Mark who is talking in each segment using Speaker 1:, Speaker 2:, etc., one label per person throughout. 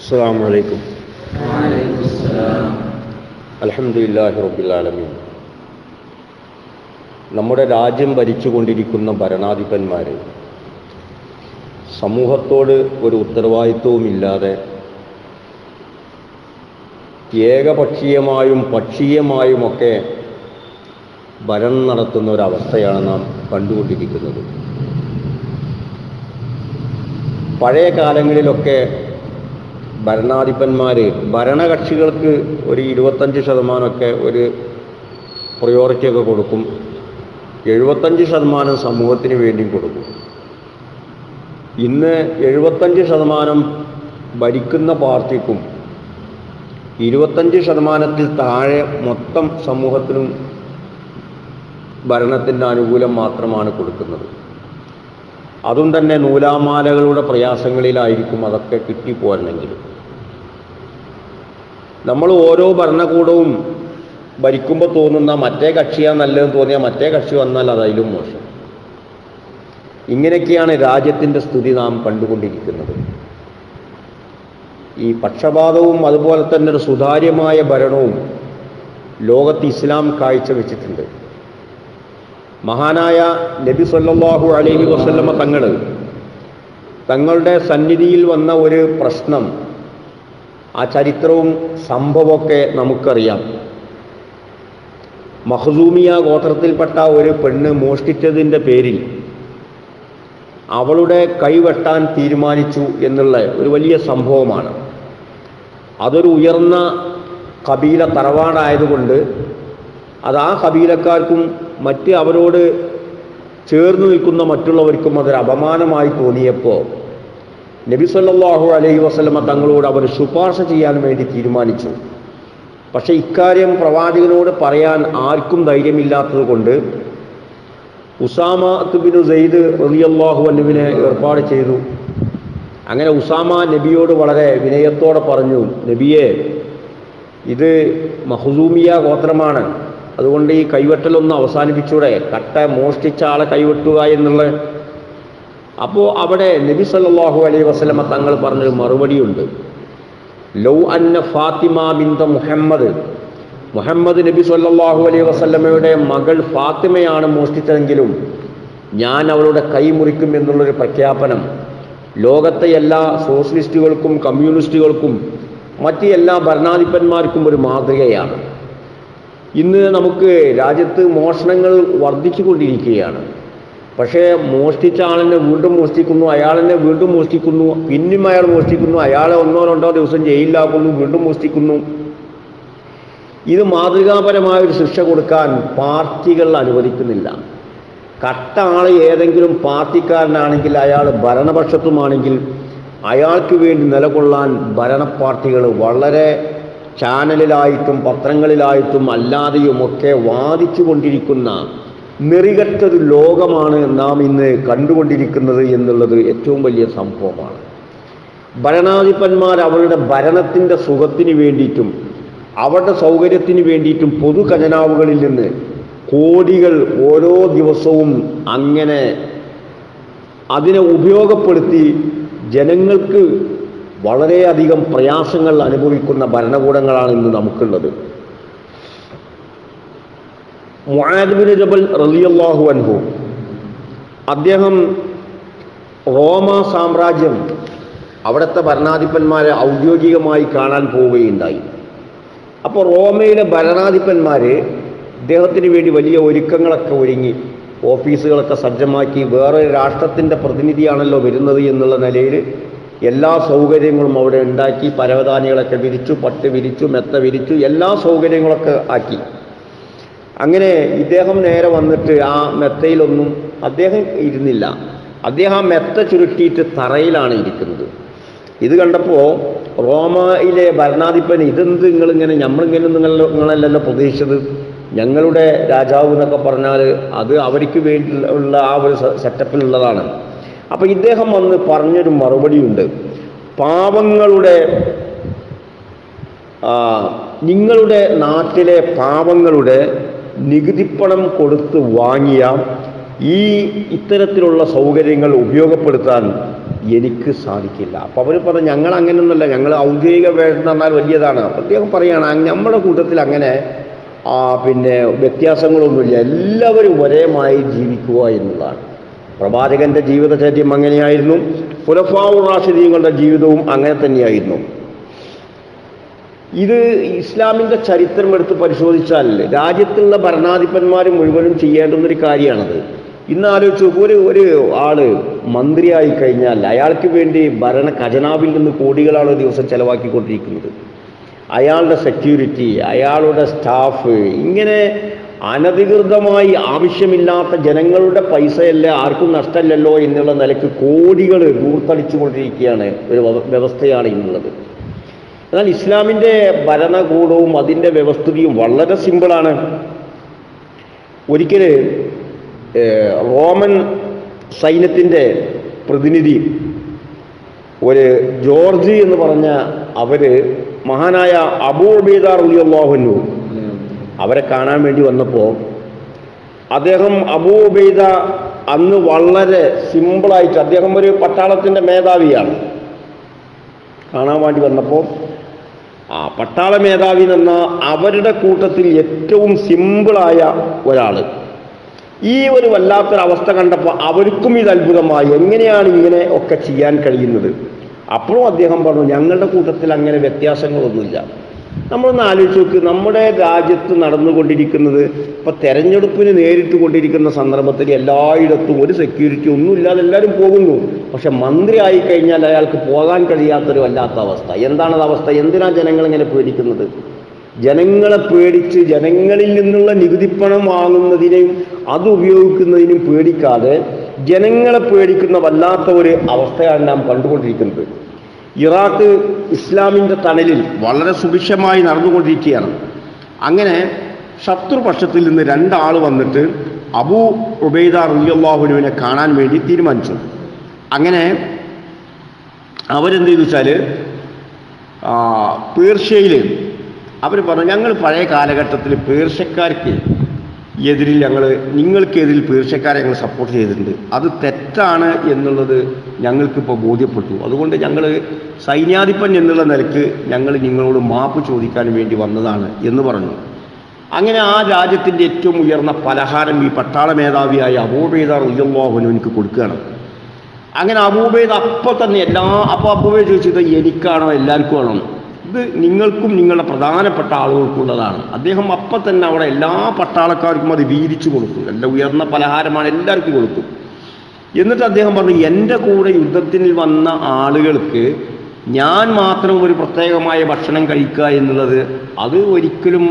Speaker 1: السلام عليكم
Speaker 2: وعليكم السلام
Speaker 1: അലഹമുല്ലാഹി റബ്ബിലാലമീൻ നമ്മുടെ രാജ്യം ഭരിച്ചുകൊണ്ടിരിക്കുന്ന ഭരണാധിപന്മാർ സമൂഹത്തോട് ഒരു ഉത്തരവാദിത്വവുമില്ലാതെ ഏകപക്ഷീയമായും പക്ഷീയമായുമൊക്കെ ഭരണം നടത്തുന്ന ഒരവസ്ഥയാണ് നാം കണ്ടുകൊണ്ടിരിക്കുന്നത് പഴയ കാലങ്ങളിലൊക്കെ ഭരണാധിപന്മാർ ഭരണകക്ഷികൾക്ക് ഒരു ഇരുപത്തഞ്ച് ശതമാനമൊക്കെ ഒരു പ്രയോറിറ്റിയൊക്കെ കൊടുക്കും എഴുപത്തഞ്ച് ശതമാനം സമൂഹത്തിന് വേണ്ടിയും കൊടുക്കും ഇന്ന് എഴുപത്തഞ്ച് ശതമാനം ഭരിക്കുന്ന പാർട്ടിക്കും ഇരുപത്തഞ്ച് ശതമാനത്തിൽ താഴെ മൊത്തം സമൂഹത്തിനും ഭരണത്തിൻ്റെ അനുകൂലം മാത്രമാണ് കൊടുക്കുന്നത് അതും തന്നെ നൂലാമാലകളുടെ പ്രയാസങ്ങളിലായിരിക്കും അതൊക്കെ കിട്ടിപ്പോരണമെങ്കിൽ നമ്മൾ ഓരോ ഭരണകൂടവും ഭരിക്കുമ്പോൾ തോന്നുന്ന മറ്റേ കക്ഷിയാണ് നല്ലതെന്ന് തോന്നിയാൽ മറ്റേ കക്ഷി വന്നാൽ അതതിലും മോശം ഇങ്ങനെയൊക്കെയാണ് രാജ്യത്തിൻ്റെ സ്ഥിതി നാം കണ്ടുകൊണ്ടിരിക്കുന്നത് ഈ പക്ഷപാതവും അതുപോലെ തന്നെ ഒരു സുതാര്യമായ ഭരണവും ലോകത്ത് ഇസ്ലാം കാഴ്ചവെച്ചിട്ടുണ്ട് മഹാനായ നബി സല്ലല്ലാഹു അലൈഹി വസല്ലമ തങ്ങൾ തങ്ങളുടെ സന്നിധിയിൽ വന്ന ഒരു പ്രശ്നം ആ ചരിത്രവും സംഭവമൊക്കെ നമുക്കറിയാം മഹ്സൂമിയ ഗോത്രത്തിൽപ്പെട്ട ഒരു പെണ്ണ് മോഷ്ടിച്ചതിൻ്റെ പേരിൽ അവളുടെ കൈവെട്ടാൻ തീരുമാനിച്ചു എന്നുള്ള ഒരു വലിയ സംഭവമാണ് അതൊരു ഉയർന്ന കബീല തറവാടായതുകൊണ്ട് അത് ആ കബീലക്കാർക്കും മറ്റ് അവരോട് ചേർന്ന് നിൽക്കുന്ന മറ്റുള്ളവർക്കും അതൊരു അപമാനമായി തോന്നിയപ്പോൾ നബി സല്ലല്ലാഹു അലൈഹി വസല്ലമ തങ്ങളോട് അവർ ശുപാർശ ചെയ്യാൻ വേണ്ടി തീരുമാനിച്ചു പക്ഷേ ഇക്കാര്യം പ്രവാചകനോട് പറയാൻ ആർക്കും ധൈര്യമില്ലാത്തത് കൊണ്ട് ഉസാമ തുബിനു സെയ്ദ് റളിയല്ലാഹു അന്നുവിനെ ഏർപ്പാട് ചെയ്തു അങ്ങനെ ഉസാമ നബിയോട് വളരെ വിനയത്തോടെ പറഞ്ഞു നബിയെ ഇത് മഹ്സൂമിയ ഗോത്രമാണ് അതുകൊണ്ട് ഈ കൈവെട്ടലൊന്ന് അവസാനിപ്പിച്ചൂടെ കട്ട മോഷ്ടിച്ച ആളെ കൈവെട്ടുക എന്നുള്ള അപ്പോൾ അവിടെ നബി സല്ലല്ലാഹു അലൈഹി വസല്ലമ തങ്ങൾ പറഞ്ഞൊരു മറുപടിയുണ്ട് ലൗ അന്ന ഫാത്തിമ ബിന്ദ മുഹമ്മദ് മുഹമ്മദ് നബി സല്ലല്ലാഹു അലൈഹി വസല്ലമയുടെ മകൾ ഫാത്തിമയാണ് മോഷ്ടിച്ചതെങ്കിലും ഞാൻ അവളുടെ കൈ മുറിക്കും എന്നുള്ളൊരു പ്രഖ്യാപനം ലോകത്തെ എല്ലാ സോഷ്യലിസ്റ്റുകൾക്കും കമ്മ്യൂണിസ്റ്റുകൾക്കും മറ്റ് എല്ലാ ഭരണാധിപന്മാർക്കും ഒരു മാതൃകയാണ് ഇന്ന് നമുക്ക് രാജ്യത്ത് മോഷണങ്ങൾ വർദ്ധിച്ചുകൊണ്ടിരിക്കുകയാണ് പക്ഷേ മോഷ്ടിച്ച ആളിനെ വീണ്ടും മോഷ്ടിക്കുന്നു അയാളിനെ വീണ്ടും മോഷ്ടിക്കുന്നു പിന്നെയും അയാൾ മോഷ്ടിക്കുന്നു അയാളെ ഒന്നോ രണ്ടോ ദിവസം ജയിലിലാക്കുന്നു വീണ്ടും മോഷ്ടിക്കുന്നു ഇത് മാതൃകാപരമായ ഒരു ശിക്ഷ കൊടുക്കാൻ പാർട്ടികൾ അനുവദിക്കുന്നില്ല കട്ട ആൾ ഏതെങ്കിലും പാർട്ടിക്കാരനാണെങ്കിൽ അയാൾ ഭരണപക്ഷത്തുമാണെങ്കിൽ അയാൾക്ക് വേണ്ടി നിലകൊള്ളാൻ ഭരണ പാർട്ടികൾ വളരെ ചാനലിലായിട്ടും പത്രങ്ങളിലായിട്ടും അല്ലാതെയുമൊക്കെ വാദിച്ചു കൊണ്ടിരിക്കുന്ന നെറികെട്ടൊരു ലോകമാണ് നാം ഇന്ന് കണ്ടുകൊണ്ടിരിക്കുന്നത് എന്നുള്ളത് ഏറ്റവും വലിയ സംഭവമാണ് ഭരണാധിപന്മാർ അവരുടെ ഭരണത്തിൻ്റെ സുഖത്തിന് വേണ്ടിയിട്ടും അവരുടെ സൗകര്യത്തിന് വേണ്ടിയിട്ടും പൊതു ഖജനാവുകളിൽ നിന്ന് കോടികൾ ഓരോ ദിവസവും അങ്ങനെ അതിനെ ഉപയോഗപ്പെടുത്തി ജനങ്ങൾക്ക് വളരെയധികം പ്രയാസങ്ങൾ അനുഭവിക്കുന്ന ഭരണകൂടങ്ങളാണ് ഇന്ന് നമുക്കുള്ളത് മുആദ്ബിൻ ജബൽ റളിയല്ലാഹു അൻഹു അദ്ദേഹം റോമ സാമ്രാജ്യം അവിടുത്തെ ഭരണാധിപന്മാരെ ഔദ്യോഗികമായി കാണാൻ പോവുകയുണ്ടായി അപ്പോൾ റോമയിലെ ഭരണാധിപന്മാർ ഇദ്ദേഹത്തിന് വേണ്ടി വലിയ ഒരുക്കങ്ങളൊക്കെ ഒരുങ്ങി ഓഫീസുകളൊക്കെ സജ്ജമാക്കി വേറെ രാഷ്ട്രത്തിൻ്റെ പ്രതിനിധിയാണല്ലോ വരുന്നത് എന്നുള്ള നിലയിൽ എല്ലാ സൗകര്യങ്ങളും അവിടെ ഉണ്ടാക്കി പരവതാനികളൊക്കെ വിരിച്ചു പട്ട് വിരിച്ചു മെത്ത വിരിച്ചു എല്ലാ സൗകര്യങ്ങളൊക്കെ ആക്കി അങ്ങനെ ഇദ്ദേഹം നേരെ വന്നിട്ട് ആ മെത്തയിലൊന്നും അദ്ദേഹം ഇരുന്നില്ല അദ്ദേഹം ആ മെത്ത ചുരുട്ടിയിട്ട് തറയിലാണ് ഇരിക്കുന്നത് ഇത് കണ്ടപ്പോൾ റോമയിലെ ഭരണാധിപൻ ഇതെന്ത് നിങ്ങളിങ്ങനെ നമ്മളിങ്ങനെ നിങ്ങൾ നിങ്ങളല്ലല്ലോ പ്രതീക്ഷിച്ചത് ഞങ്ങളുടെ രാജാവ് എന്നൊക്കെ പറഞ്ഞാൽ അത് അവർക്ക് വേണ്ടി ഉള്ള ആ ഒരു സെറ്റപ്പിലുള്ളതാണ് അപ്പം ഇദ്ദേഹം വന്ന് പറഞ്ഞൊരു മറുപടിയുണ്ട് പാവങ്ങളുടെ നിങ്ങളുടെ നാട്ടിലെ പാവങ്ങളുടെ നികുതിപ്പണം കൊടുത്ത് വാങ്ങിയ ഈ ഇത്തരത്തിലുള്ള സൗകര്യങ്ങൾ ഉപയോഗപ്പെടുത്താൻ എനിക്ക് സാധിക്കില്ല അപ്പം അവർ പറഞ്ഞു ഞങ്ങൾ അങ്ങനെയൊന്നുമല്ല ഞങ്ങൾ ഔദ്യോഗിക വേഷം എന്ന് പറഞ്ഞാൽ വലിയതാണ് അപ്പം അദ്ദേഹം പറയുകയാണ് "അങ് നമ്മുടെ കൂട്ടത്തിൽ അങ്ങനെ ആ, പിന്നെ വ്യത്യാസങ്ങളൊന്നുമില്ല എല്ലാവരും ഒരേമായി ജീവിക്കുക എന്നുള്ളതാണ് പ്രവാചകന്റെ ജീവിതചര്യം അങ്ങനെയായിരുന്നു പുലഫാവു റാഷിദീങ്ങളുടെ ജീവിതവും അങ്ങനെ തന്നെയായിരുന്നു ഇത് ഇസ്ലാമിൻ്റെ ചരിത്രം എടുത്ത് പരിശോധിച്ചാൽ രാജ്യത്തുള്ള ഭരണാധിപന്മാർ മുഴുവനും ചെയ്യേണ്ടുന്നൊരു കാര്യമാണത് ഇന്ന് ആലോചിച്ചു നോക്കൂ, ഒരു ഒരു ആള് മന്ത്രിയായി കഴിഞ്ഞാൽ അയാൾക്ക് വേണ്ടി ഭരണ ഖജനാവിൽ നിന്ന് കോടികളാണ് ഒരു ദിവസം ചെലവാക്കിക്കൊണ്ടിരിക്കുന്നത് അയാളുടെ സെക്യൂരിറ്റി അയാളുടെ സ്റ്റാഫ് ഇങ്ങനെ അനധികൃതമായി ആവശ്യമില്ലാത്ത ജനങ്ങളുടെ പൈസയല്ലേ ആർക്കും നഷ്ടമില്ലല്ലോ എന്നുള്ള നിലയ്ക്ക് കോടികൾ ദൂർത്തടിച്ചുകൊണ്ടിരിക്കുകയാണ് ഒരു വ്യവ- വ്യവസ്ഥയാണ് ഇന്നുള്ളത് എന്നാൽ ഇസ്ലാമിൻ്റെ ഭരണകൂടവും അതിൻ്റെ വ്യവസ്ഥിതിയും വളരെ സിമ്പിളാണ് ഒരിക്കൽ റോമൻ സൈന്യത്തിൻ്റെ പ്രതിനിധി ഒരു ജോർജ് എന്ന് പറഞ്ഞ അവര് മഹാനായ അബൂബേദ റളിയല്ലാഹുവിനു അവരെ കാണാൻ വേണ്ടി വന്നപ്പോൾ അദ്ദേഹം അബൂബൈദ അന്ന് വളരെ സിമ്പിളായിട്ട് അദ്ദേഹം ഒരു പട്ടാളത്തിൻ്റെ മേധാവിയാണ് കാണാൻ വേണ്ടി വന്നപ്പോൾ ആ പട്ടാള മേധാവി എന്ന അവരുടെ കൂട്ടത്തിൽ ഏറ്റവും സിമ്പിളായ ഒരാൾ ഈ ഒരു വല്ലാത്തൊരവസ്ഥ കണ്ടപ്പോൾ അവർക്കും ഇത് അത്ഭുതമായി എങ്ങനെയാണ് ഇങ്ങനെ ഒക്കെ ചെയ്യാൻ കഴിയുന്നത് അപ്പോഴും അദ്ദേഹം പറഞ്ഞു ഞങ്ങളുടെ കൂട്ടത്തിൽ അങ്ങനെ വ്യത്യാസങ്ങളൊന്നുമില്ല നമ്മളൊന്ന് ആലോചിച്ച് നോക്ക് നമ്മുടെ രാജ്യത്ത് നടന്നുകൊണ്ടിരിക്കുന്നത് ഇപ്പൊ തെരഞ്ഞെടുപ്പിന് നേരിട്ട് കൊണ്ടിരിക്കുന്ന സന്ദർഭത്തിൽ എല്ലായിടത്തും ഒരു സെക്യൂരിറ്റി ഒന്നുമില്ലാതെ എല്ലാവരും പോകുന്നു പക്ഷെ മന്ത്രി ആയി കഴിഞ്ഞാൽ അയാൾക്ക് പോകാൻ കഴിയാത്തൊരു വല്ലാത്ത അവസ്ഥ എന്താണത് അവസ്ഥ എന്തിനാ ജനങ്ങൾ ഇങ്ങനെ പേടിക്കുന്നത് ജനങ്ങളെ പേടിച്ച് ജനങ്ങളിൽ നിന്നുള്ള നികുതിപ്പണം വാങ്ങുന്നതിനെയും അത് ഉപയോഗിക്കുന്നതിനും പേടിക്കാതെ ജനങ്ങളെ പേടിക്കുന്ന വല്ലാത്ത ഒരു അവസ്ഥയാണ് നാം കണ്ടുകൊണ്ടിരിക്കുന്നത് ഇറാഖ് ഇസ്ലാമിൻ്റെ തണലിൽ വളരെ സുഭിക്ഷമായി നടന്നുകൊണ്ടിരിക്കുകയാണ് അങ്ങനെ ശത്രുപക്ഷത്തിൽ നിന്ന് രണ്ടാൾ വന്നിട്ട് അബൂ ഉബൈദ റളിയല്ലാഹുവിനെ കാണാൻ വേണ്ടി തീരുമാനിച്ചു അങ്ങനെ അവരെന്ത് ചെയ്തു വെച്ചാൽ പേർഷ്യയിൽ അവർ പറഞ്ഞു ഞങ്ങൾ പഴയ കാലഘട്ടത്തിൽ പേർഷ്യക്കാർക്ക് എതിരിൽ ഞങ്ങൾ നിങ്ങൾക്കെതിരിൽ പേർഷ്യക്കാരെ ഞങ്ങൾ സപ്പോർട്ട് ചെയ്തിട്ടുണ്ട് അത് തെറ്റാണ് എന്നുള്ളത് ഞങ്ങൾക്കിപ്പോൾ ബോധ്യപ്പെട്ടു അതുകൊണ്ട് ഞങ്ങൾ സൈന്യാധിപൻ എന്നുള്ള നിലക്ക് ഞങ്ങൾ നിങ്ങളോട് മാപ്പ് ചോദിക്കാൻ വേണ്ടി വന്നതാണ് എന്ന് പറഞ്ഞു അങ്ങനെ ആ രാജ്യത്തിൻ്റെ ഏറ്റവും ഉയർന്ന പലഹാരം ഈ പട്ടാള മേധാവിയായ അബൂബൈദ റളിയല്ലാഹുവിന് എനിക്ക് കൊടുക്കുകയാണ് അങ്ങനെ അബൂബൈദ് അപ്പോൾ തന്നെ എല്ലാ അപ്പോൾ അബൂബൈദ് ചോദിച്ചത് എനിക്കാണോ എല്ലാവർക്കും ആണോ ഇത് നിങ്ങൾക്കും നിങ്ങളുടെ പ്രധാനപ്പെട്ട ആളുകൾക്കുള്ളതാണ് അദ്ദേഹം അപ്പം തന്നെ അവിടെ എല്ലാ പട്ടാളക്കാർക്കും അത് വീതിച്ചു കൊടുത്തു എല്ലാ ഉയർന്ന പലഹാരമാണ് എല്ലാവർക്കും കൊടുത്തു എന്നിട്ട് അദ്ദേഹം പറഞ്ഞു എൻ്റെ കൂടെ യുദ്ധത്തിൽ വന്ന ആളുകൾക്ക് ഞാൻ മാത്രം ഒരു പ്രത്യേകമായ ഭക്ഷണം കഴിക്കുക എന്നുള്ളത് അത് ഒരിക്കലും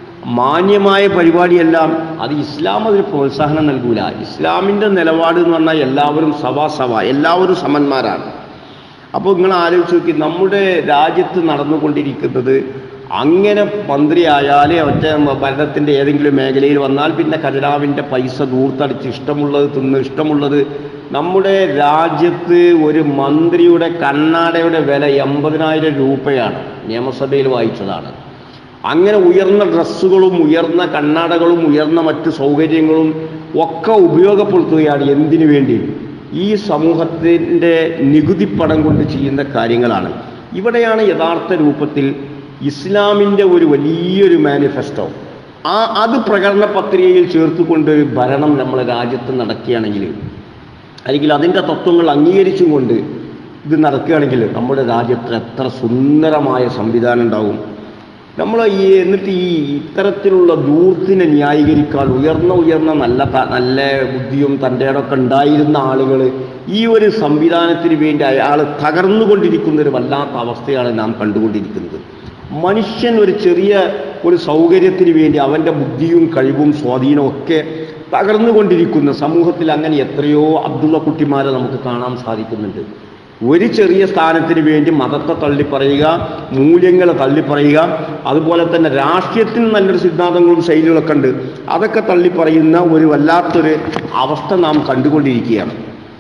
Speaker 1: മാന്യമായ പരിപാടിയല്ല അത് ഇസ്ലാം അതിന് പ്രോത്സാഹനം നൽകൂല ഇസ്ലാമിൻ്റെ നിലപാട് എന്ന് പറഞ്ഞാൽ എല്ലാവരും സവാ സവ എല്ലാവരും സമന്മാരാണ് അപ്പോൾ നിങ്ങൾ ആലോചിച്ച് നോക്കി നമ്മുടെ രാജ്യത്ത് നടന്നുകൊണ്ടിരിക്കുന്നത് അങ്ങനെ മന്ത്രിയായാൽ ഒറ്റ ഭരണത്തിൻ്റെ ഏതെങ്കിലും മേഖലയിൽ വന്നാൽ പിന്നെ ഖജനാവിൻ്റെ പൈസ ദൂർത്തടിച്ച് ഇഷ്ടമുള്ളത് തിന്ന് ഇഷ്ടമുള്ളത് നമ്മുടെ രാജ്യത്ത് ഒരു മന്ത്രിയുടെ കണ്ണാടയുടെ വില എൺപതിനായിരം രൂപയാണ് നിയമസഭയിൽ വായിച്ചതാണ് അങ്ങനെ ഉയർന്ന ഡ്രസ്സുകളും ഉയർന്ന കണ്ണാടകളും ഉയർന്ന മറ്റ് സൗകര്യങ്ങളും ഒക്കെ ഉപയോഗപ്പെടുത്തുകയാണ് എന്തിനു വേണ്ടി ഈ സമൂഹത്തിൻ്റെ നികുതി പണം കൊണ്ട് ചെയ്യുന്ന കാര്യങ്ങളാണ് ഇവിടെയാണ് യഥാർത്ഥ രൂപത്തിൽ ഇസ്ലാമിൻ്റെ ഒരു വലിയൊരു മാനിഫെസ്റ്റോ ആ അത് പ്രകടന പത്രികയിൽ ചേർത്തുകൊണ്ട് ഒരു ഭരണം നമ്മളെ രാജ്യത്ത് നടക്കുകയാണെങ്കിൽ അല്ലെങ്കിൽ അതിൻ്റെ തത്വങ്ങൾ അംഗീകരിച്ചും കൊണ്ട് ഇത് നടക്കുകയാണെങ്കിൽ നമ്മുടെ രാജ്യത്ത് എത്ര സുന്ദരമായ സംവിധാനം ഉണ്ടാവും നമ്മൾ ഈ എന്നിട്ട് ഈ ഇത്തരത്തിലുള്ള ദൂർത്തിനെ ന്യായീകരിക്കാൻ ഉയർന്ന ഉയർന്ന നല്ല ത- നല്ല ബുദ്ധിയും തൻ്റെ ഇടമൊക്കെ ഉണ്ടായിരുന്ന ആളുകൾ ഈ ഒരു സംവിധാനത്തിന് വേണ്ടി അയാൾ തകർന്നുകൊണ്ടിരിക്കുന്ന ഒരു വല്ലാത്ത അവസ്ഥയാണ് നാം കണ്ടുകൊണ്ടിരിക്കുന്നത് മനുഷ്യൻ ഒരു ചെറിയ ഒരു സൗകര്യത്തിന് വേണ്ടി അവൻ്റെ ബുദ്ധിയും കഴിവും സ്വാധീനവും ഒക്കെ തകർന്നുകൊണ്ടിരിക്കുന്ന സമൂഹത്തിൽ അങ്ങനെ എത്രയോ അബ്ദുള്ള കുട്ടിമാരെ നമുക്ക് കാണാൻ സാധിക്കുന്നുണ്ട് ഒരു ചെറിയ സ്ഥാനത്തിന് വേണ്ടി മതത്തെ തള്ളിപ്പറയുക മൂല്യങ്ങളെ തള്ളിപ്പറയുക അതുപോലെ തന്നെ രാഷ്ട്രീയത്തിന് നല്ലൊരു സിദ്ധാന്തങ്ങളും ശൈലികളൊക്കെ ഉണ്ട് അതൊക്കെ തള്ളിപ്പറയുന്ന ഒരു വല്ലാത്തൊരു അവസ്ഥ നാം കണ്ടുകൊണ്ടിരിക്കുകയാണ്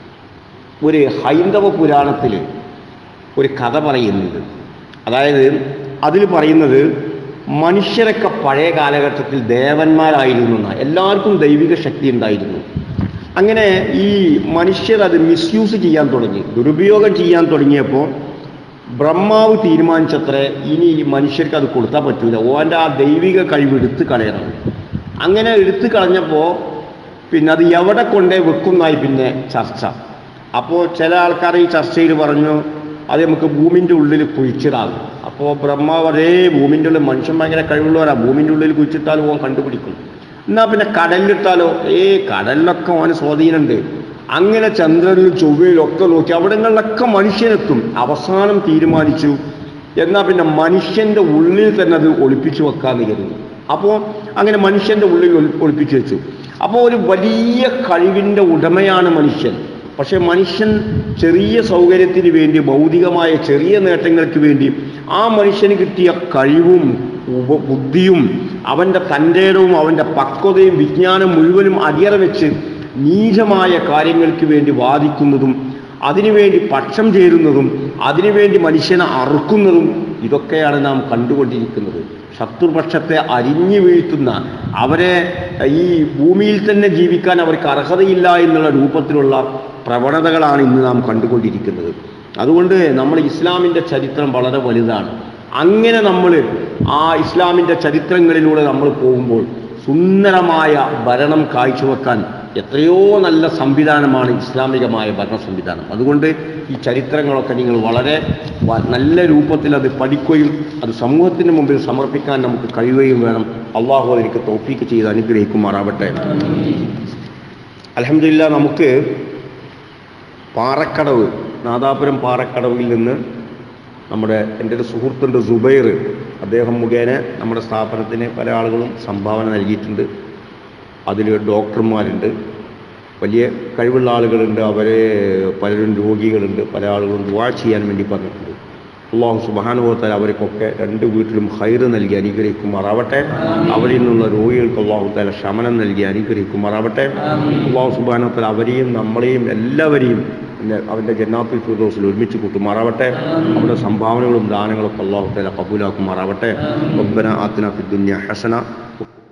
Speaker 1: ഒരു ഹൈന്ദവ പുരാണത്തിൽ ഒരു കഥ പറയുന്നുണ്ട് അതായത് അതിൽ പറയുന്നത് മനുഷ്യരൊക്കെ പഴയ കാലഘട്ടത്തിൽ ദേവന്മാരായിരുന്നു എന്നാ. എല്ലാവർക്കും ദൈവിക ശക്തി ഉണ്ടായിരുന്നു അങ്ങനെ ഈ മനുഷ്യർ അത് മിസ്യൂസ് ചെയ്യാൻ തുടങ്ങി ദുരുപയോഗം ചെയ്യാൻ തുടങ്ങിയപ്പോൾ ബ്രഹ്മാവ് തീരുമാനിച്ചത്രേ ഇനി ഈ മനുഷ്യർക്ക് അത് കൊടുത്താൽ പറ്റൂല ഓൻ്റെ ആ ദൈവിക കഴിവ് എടുത്തു കളയണം അങ്ങനെ എടുത്തു കളഞ്ഞപ്പോൾ പിന്നെ അത് എവിടെ കൊണ്ടേ വെക്കുന്നായി പിന്നെ ചർച്ച അപ്പോൾ ചില ആൾക്കാർ ഈ ചർച്ചയിൽ പറഞ്ഞു അത് നമുക്ക് ഭൂമിൻ്റെ ഉള്ളിൽ കുഴിച്ചിടാകും അപ്പോൾ ബ്രഹ്മാവ് അതേ ഭൂമിൻ്റെ ഉള്ളിൽ മനുഷ്യൻ ഭയങ്കര കഴിവുള്ളവരാ ഭൂമിൻ്റെ ഉള്ളിൽ കുഴിച്ചിട്ടാലും ഓൻ കണ്ടുപിടിക്കും എന്നാൽ പിന്നെ കടലിലിട്ടാലോ ഏ കടലിലൊക്കെ ഓന് സ്വാധീനമുണ്ട് അങ്ങനെ ചന്ദ്രനിലും ചൊവ്വയിലും ഒക്കെ നോക്കി അവിടങ്ങളിലൊക്കെ മനുഷ്യനെത്തും അവസാനം തീരുമാനിച്ചു എന്നാൽ പിന്നെ മനുഷ്യന്റെ ഉള്ളിൽ തന്നെ അത് ഒളിപ്പിച്ചു വെക്കാന്ന് കരുതി അപ്പോൾ അങ്ങനെ മനുഷ്യന്റെ ഉള്ളിൽ ഒളി- ഒളിപ്പിച്ചു വെച്ചു അപ്പോൾ ഒരു വലിയ കഴിവിൻ്റെ ഉടമയാണ് മനുഷ്യൻ പക്ഷെ മനുഷ്യൻ ചെറിയ സൗകര്യത്തിന് വേണ്ടി ഭൗതികമായ ചെറിയ നേട്ടങ്ങൾക്ക് വേണ്ടി ആ മനുഷ്യന് കിട്ടിയ കഴിവും ഉപ ബുദ്ധിയും അവൻ്റെ തൻ്റെടവും അവൻ്റെ പക്വതയും വിജ്ഞാനം മുഴുവനും അടിയറ വെച്ച് നീചമായ കാര്യങ്ങൾക്ക് വേണ്ടി വാദിക്കുന്നതും അതിനുവേണ്ടി പക്ഷം ചേരുന്നതും അതിനുവേണ്ടി മനുഷ്യനെ അറുക്കുന്നതും ഇതൊക്കെയാണ് നാം കണ്ടുകൊണ്ടിരിക്കുന്നത് ശത്രുപക്ഷത്തെ അരിഞ്ഞു വീഴ്ത്തുന്ന അവരെ ഈ ഭൂമിയിൽ തന്നെ ജീവിക്കാൻ അവർക്ക് അർഹതയില്ല എന്നുള്ള രൂപത്തിലുള്ള പ്രവണതകളാണ് ഇന്ന് നാം കണ്ടുകൊണ്ടിരിക്കുന്നത് അതുകൊണ്ട് നമ്മൾ ഇസ്ലാമിൻ്റെ ചരിത്രം വളരെ വലുതാണ് അങ്ങനെ നമ്മൾ ആ ഇസ്ലാമിൻ്റെ ചരിത്രങ്ങളിലൂടെ നമ്മൾ പോകുമ്പോൾ സുന്ദരമായ ഭരണം കാഴ്ചവെക്കാൻ എത്രയോ നല്ല സംവിധാനമാണ് ഇസ്ലാമികമായ ഭരണ സംവിധാനം അതുകൊണ്ട് ഈ ചരിത്രങ്ങളൊക്കെ നിങ്ങൾ വളരെ വ- നല്ല രൂപത്തിൽ അത് പഠിക്കുകയും അത് സമൂഹത്തിന് മുമ്പിൽ സമർപ്പിക്കാൻ നമുക്ക് കഴിയുകയും വേണം അള്ളാഹു അതിലേക്ക് തോഫീക്ക് ചെയ്ത് അനുഗ്രഹിക്കുമാറാവട്ടെ അലഹമില്ല നമുക്ക് പാറക്കടവ് നാദാപുരം പാറക്കടവിൽ നിന്ന് നമ്മുടെ എൻ്റെ ഒരു സുഹൃത്തുണ്ട് സുബൈർ അദ്ദേഹം മുഖേന നമ്മുടെ സ്ഥാപനത്തിന് പല ആളുകളും സംഭാവന നൽകിയിട്ടുണ്ട് അതിൽ ഡോക്ടർമാരുണ്ട് വലിയ കഴിവുള്ള ആളുകളുണ്ട് അവരെ പലരും രോഗികളുണ്ട് പല ആളുകളും ദുവാ ചെയ്യാൻ വേണ്ടി പറഞ്ഞിട്ടുണ്ട് അള്ളാഹു സുബാനുഭവത്താൽ അവർക്കൊക്കെ രണ്ട് വീട്ടിലും ഹൈറ് നൽകി അനുഗ്രഹിക്കുമാറാവട്ടെ അവരിൽ നിന്നുള്ള രോഗികൾക്ക് അള്ളാഹു താല ശമനം നൽകി അനുഗ്രഹിക്കുമാറാവട്ടെ അള്ളാഹു സുബാനുഭവത്താൽ അവരെയും നമ്മളെയും എല്ലാവരെയും പിന്നെ അവൻ്റെ ജന്നാത്തുൽ ഫിർദോസിൽ ഒരുമിച്ച് കൂട്ടുമാറാവട്ടെ അവരുടെ സംഭാവനകളും ദാനങ്ങളൊക്കെ അള്ളാഹു താല കബൂലാക്കുമാറാവട്ടെ റബ്ബന ആത്തിന ഫിദ്ദുന്യ ഹസന